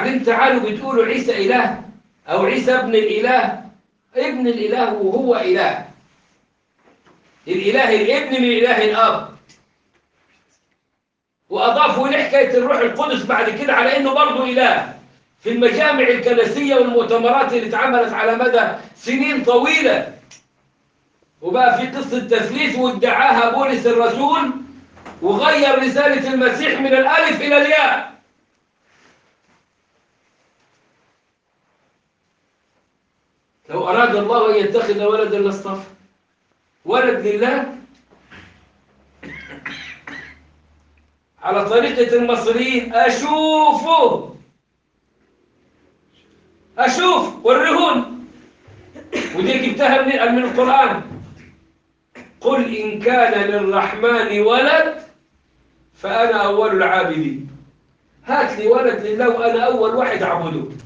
وبعدين تعالوا بتقولوا عيسى إله أو عيسى ابن الإله ابن الإله وهو إله الإله الابن من إله الأب وأضافوا إليه حكاية الروح القدس بعد كده على إنه برضه إله في المجامع الكنسية والمؤتمرات اللي اتعملت على مدى سنين طويلة وبقى في قصة تثليث وادعاها بولس الرسول وغير رسالة المسيح من الألف إلى الياء لو أراد الله أن يتخذ ولدا لاصطفى ولد لله على طريقة المصريين أشوفه أشوف وريهون ودي جبتها من من القرآن قل إن كان للرحمن ولد فأنا أول العابدين هات لي ولد لله وأنا أول واحد أعبده